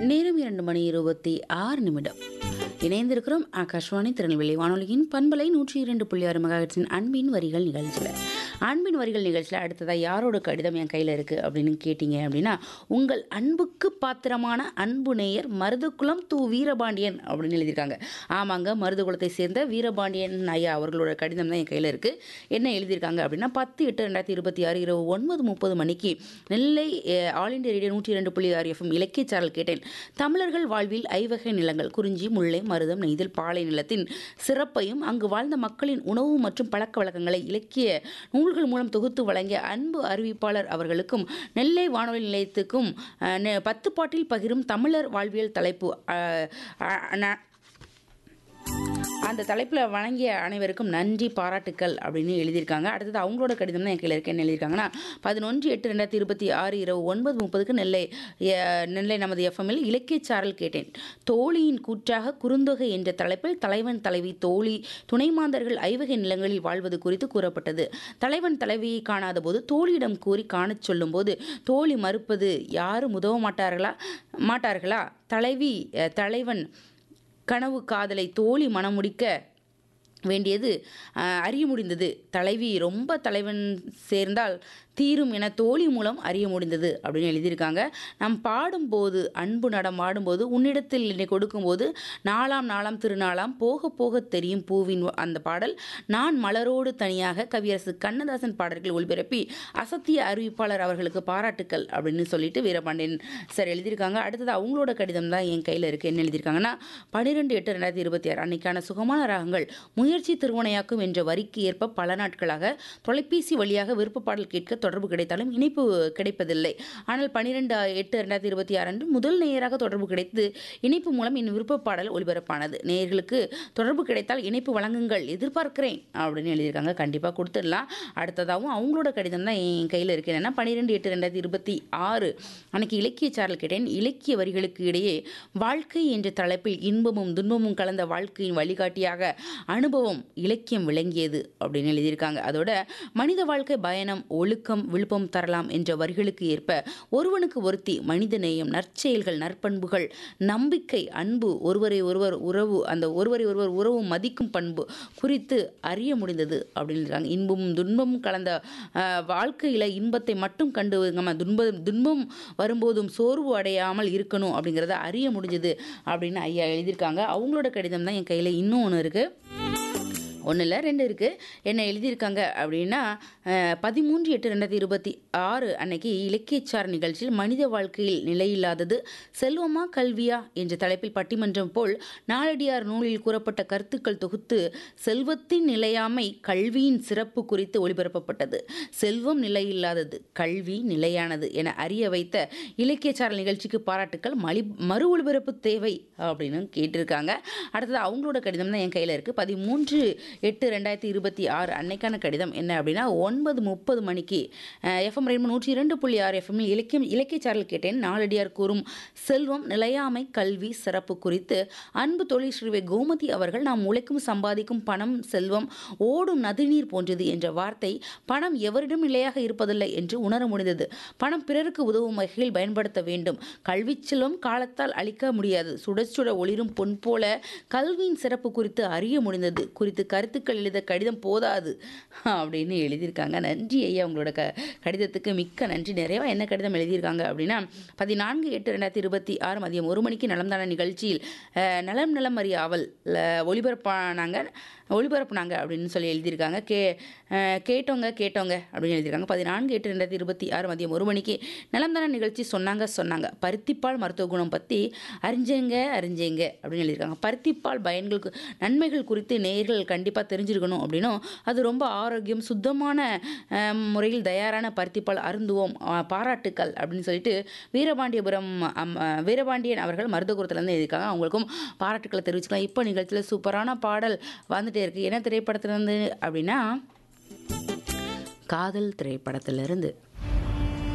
நேரம் இரண்டு மணி இருபத்தி ஆறு நிமிடம் இணைந்திருக்கிறோம் ஆகாஷ்வாணி திருநெல்வேலி வானொலியின் பண்பலை நூற்றி இரண்டு புள்ளி ஆறு மெகாஹெட்ஸின் அன்பின் வரிகள் நிகழ்ச்சியில் அன்பின் வரிகள் நிகழ்ச்சியில் அடுத்ததாக யாரோட கடிதம் என் கையில் இருக்குது அப்படின்னு கேட்டிங்க அப்படின்னா உங்கள் அன்புக்கு பாத்திரமான அன்பு நேயர் மருதுகுளம் தூ வீரபாண்டியன் அப்படின்னு எழுதியிருக்காங்க ஆமாங்க மருதுகுளத்தை சேர்ந்த வீரபாண்டியன் ஐயா அவர்களோட கடிதம் தான் என் கையில் இருக்குது என்ன எழுதியிருக்காங்க அப்படின்னா பத்து எட்டு ரெண்டாயிரத்தி இருபத்தி ஆறு இரவு ஒன்பது முப்பது மணிக்கு நெல்லை அஹ், ஆல் இண்டியா ரேடியோ நூற்றி இரண்டு புள்ளி ஆறு எஃப்எம் இலக்கிய சாரல் கேட்டேன் தமிழர்கள் வாழ்வில் ஐவகை நிலங்கள் குறிஞ்சி முல்லை மருதம் நெய்தல் பாலை நிலத்தின் சிறப்பையும் அங்கு வாழ்ந்த மக்களின் உணவு மற்றும் பழக்க வழக்கங்களை இலக்கிய நூல்கள் மூலம் தொகுத்து வழங்கிய அன்பு அறிவிப்பாளர் அவர்களுக்கும் நெல்லை வானொலி நிலையத்துக்கும் அஹ், நெ- பத்து பாட்டில் பகிரும் தமிழர் வாழ்வியல் தலைப்பு அஹ், அஹ், ந- அந்த தலைப்பில் வழங்கிய அனைவருக்கும் நன்றி பாராட்டுக்கள் அப்படின்னு எழுதியிருக்காங்க அடுத்தது அவங்களோட கடிதம் தான் என் கையில் இருக்கு என்ன எழுதியிருக்காங்கன்னா பதினொன்று எட்டு ரெண்டாயிரத்தி இருபத்தி ஆறு இரவு ஒன்பது முப்பதுக்கு நெல்லை அஹ், நெல்லை நமது எஃப்எம்மில் இலக்கியச் சாரல் கேட்டேன் தோழியின் கூற்றாக குறுந்தொகை என்ற தலைப்பில் தலைவன் தலைவி தோழி துணைமாந்தர்கள் ஐவகை நிலங்களில் வாழ்வது குறித்து கூறப்பட்டது தலைவன் தலைவியை காணாத போது தோழியிடம் கூறி காணச் சொல்லும்போது தோழி மறுப்பது யாரும் உதவ மாட்டார்களா மாட்டார்களா தலைவி அஹ், தலைவன் கனவு காதலை தோழி மணமுடிக்க வேண்டியது அஹ், அறிய முடிந்தது தலைவி ரொம்ப தலைவன் சேர்ந்தால் தீரும் என தோழி மூலம் அறிய முடிந்தது அப்படின்னு எழுதியிருக்காங்க நாம் பாடும்போது அன்பு நடம் ஆடும்போது உன்னிடத்தில் என்னை கொடுக்கும்போது நாளாம் நாளாம் திருநாளாம் போக போக தெரியும் பூவின் வ- அந்த பாடல் நான் மலரோடு தனியாக கவியரசு கண்ணதாசன் பாடல்கள் ஒளிபரப்பி அசத்திய அறிவிப்பாளர் அவர்களுக்கு பாராட்டுக்கள் அப்படின்னு சொல்லிட்டு வீரபாண்டியன் சார் எழுதியிருக்காங்க அடுத்தது அவங்களோட கடிதம் தான் என் கையில் இருக்குது என்ன எழுதியிருக்காங்கன்னா பன்னிரெண்டு எட்டு ரெண்டாயிரத்தி இருபத்தி ஆறு அன்னைக்கான சுகமான ராகங்கள் முயற்சி திருவனையாக்கும் என்ற வரிக்கு ஏற்ப பல நாட்களாக தொலைபேசி வழியாக விருப்ப பாடல் கேட்க தொடர்பு கிடைத்தாலும் இணைப்பு கிடைப்பதில்லை ஆனால் பன்னிரெண்டு எட்டு ரெண்டாயிரத்தி இருபத்தி ஆறு அன்று முதல் நேயராக தொடர்பு கிடைத்து இணைப்பு மூலம் என் விருப்ப பாடல் ஒளிபரப்பானது நேயர்களுக்கு தொடர்பு கிடைத்தால் இணைப்பு வழங்குங்கள் எதிர்பார்க்கிறேன் அப்படின்னு எழுதியிருக்காங்க கண்டிப்பாக கொடுத்துடலாம் அடுத்ததாகவும் அவங்களோட கடிதம் தான் என் கையில் இருக்கு என்னன்னா பன்னிரெண்டு எட்டு ரெண்டாயிரத்தி இருபத்தி ஆறு அன்னைக்கு இலக்கிய சாரல் கேட்டேன் இலக்கிய வரிகளுக்கு இடையே வாழ்க்கை என்ற தலைப்பில் இன்பமும் துன்பமும் கலந்த வாழ்க்கையின் வழிகாட்டியாக அனுபவம் இலக்கியம் விளங்கியது அப்படின்னு எழுதியிருக்காங்க அதோட மனித வாழ்க்கை பயணம் ஒழுக்கம் விழுப்பம் தரலாம் என்ற வரிகளுக்கு ஏற்ப ஒருவனுக்கு ஒருத்தி மனித நேயம் நற்செயல்கள் நற்பண்புகள் நம்பிக்கை அன்பு ஒருவரை ஒருவர் உறவு அந்த ஒருவரை ஒருவர் உறவு மதிக்கும் பண்பு குறித்து அறிய முடிந்தது அப்படின்னு இருக்காங்க இன்பமும் துன்பமும் கலந்த ஆஹ், வாழ்க்கையில இன்பத்தை மட்டும் கண்டு நம்ம துன்பம் துன்பம் வரும்போதும் சோர்வு அடையாமல் இருக்கணும் அப்படிங்கிறத அறிய முடிஞ்சது அப்படின்னு ஐயா எழுதியிருக்காங்க அவங்களோட கடிதம் தான் என் கையில் இன்னும் ஒன்று இருக்குது ஒன்றும் இல்லை ரெண்டு இருக்குது என்ன எழுதியிருக்காங்க அப்படின்னா அஹ், பதிமூன்று எட்டு ரெண்டாயிரத்தி இருபத்தி ஆறு அன்னைக்கு இலக்கியச்சார் நிகழ்ச்சியில் மனித வாழ்க்கையில் நிலையில்லாதது செல்வமா கல்வியா என்ற தலைப்பில் பட்டிமன்றம் போல் நாளடியார் நூலில் கூறப்பட்ட கருத்துக்கள் தொகுத்து செல்வத்தின் நிலையாமை கல்வியின் சிறப்பு குறித்து ஒளிபரப்பப்பட்டது செல்வம் நிலையில்லாதது கல்வி நிலையானது என அறிய வைத்த இலக்கியச்சாரல் நிகழ்ச்சிக்கு பாராட்டுக்கள் மலி மறு ஒளிபரப்பு தேவை அப்படின்னு கேட்டிருக்காங்க அடுத்தது அவங்களோட கடிதம் தான் என் கையில் இருக்குது பதிமூன்று எட்டு ரெண்டாயிரத்தி இருபத்தி ஆறு அன்னைக்கான கடிதம் என்ன அப்படின்னா ஒன்பது முப்பது மணிக்கு எஃப்எம் ரெண்டு நூற்றி இரண்டு புள்ளி ஆறு எஃப்எம்மில் இலக்கியம் இலக்கியச்சாரல் கேட்டேன் நாளடியார் கூறும் செல்வம் நிலையாமை கல்வி சிறப்பு குறித்து அன்பு தொழில் ஸ்ரீவை கோமதி அவர்கள் நாம் உழைக்கும் சம்பாதிக்கும் பணம் செல்வம் ஓடும் நதிநீர் போன்றது என்ற வார்த்தை பணம் எவரிடம் நிலையாக இருப்பதில்லை என்று உணர முடிந்தது பணம் பிறருக்கு உதவும் வகையில் பயன்படுத்த வேண்டும் கல்வி செல்வம் காலத்தால் அழிக்க முடியாது சுட சுட ஒளிரும் பொன் போல கல்வியின் சிறப்பு குறித்து அறிய முடிந்தது குறித்து கருத்துக்கள் எழுத கடிதம் போதாது அப்படின்னு எழுதியிருக்காங்க நன்றி ஐயா உங்களோட க கடிதத்துக்கு மிக்க நன்றி நிறைவா என்ன கடிதம் எழுதியிருக்காங்க அப்படின்னா பதினான்கு எட்டு ரெண்டாயிரத்தி இருபத்தி ஆறு மதியம் ஒரு மணிக்கு நலம்தான நிகழ்ச்சியில் அஹ், நலம் நலம் அறிய அவல் ல- ஒளிபரப்பானாங்க ஒளிபரப்புனாங்க அப்படின்னு சொல்லி எழுதியிருக்காங்க கே அஹ், கேட்டோங்க கேட்டோங்க அப்படின்னு எழுதியிருக்காங்க பதினான்கு எட்டு ரெண்டாயிரத்தி இருபத்தி ஆறு மதியம் ஒரு மணிக்கு நலம்தான நிகழ்ச்சி சொன்னாங்க சொன்னாங்க பருத்திப்பால் மருத்துவ குணம் பற்றி அறிஞ்சேங்க அறிஞ்சேங்க அப்படின்னு எழுதியிருக்காங்க பருத்திப்பால் பயன்கள் நன்மைகள் குறித்து நேயர்கள் கண்டிப்பாக தெரிஞ்சிருக்கணும் அப்படின்னும் அது ரொம்ப ஆரோக்கியம் சுத்தமான அஹ், முறையில் தயாரான பருத்திப்பால் அருந்துவோம் அஹ், பாராட்டுக்கள் அப்படின்னு சொல்லிட்டு வீரபாண்டியபுரம் அம், அஹ், வீரபாண்டியன் அவர்கள் மருதகுரத்துலேருந்து எழுதியிருக்காங்க அவங்களுக்கும் பாராட்டுக்களை தெரிவிச்சுக்கலாம் இப்போ நிகழ்ச்சியில் சூப்பரான பாடல் வந்துட்டே இருக்கு என்ன திரைப்படத்துலேருந்து அப்படின்னா காதல் திரைப்படத்திலிருந்து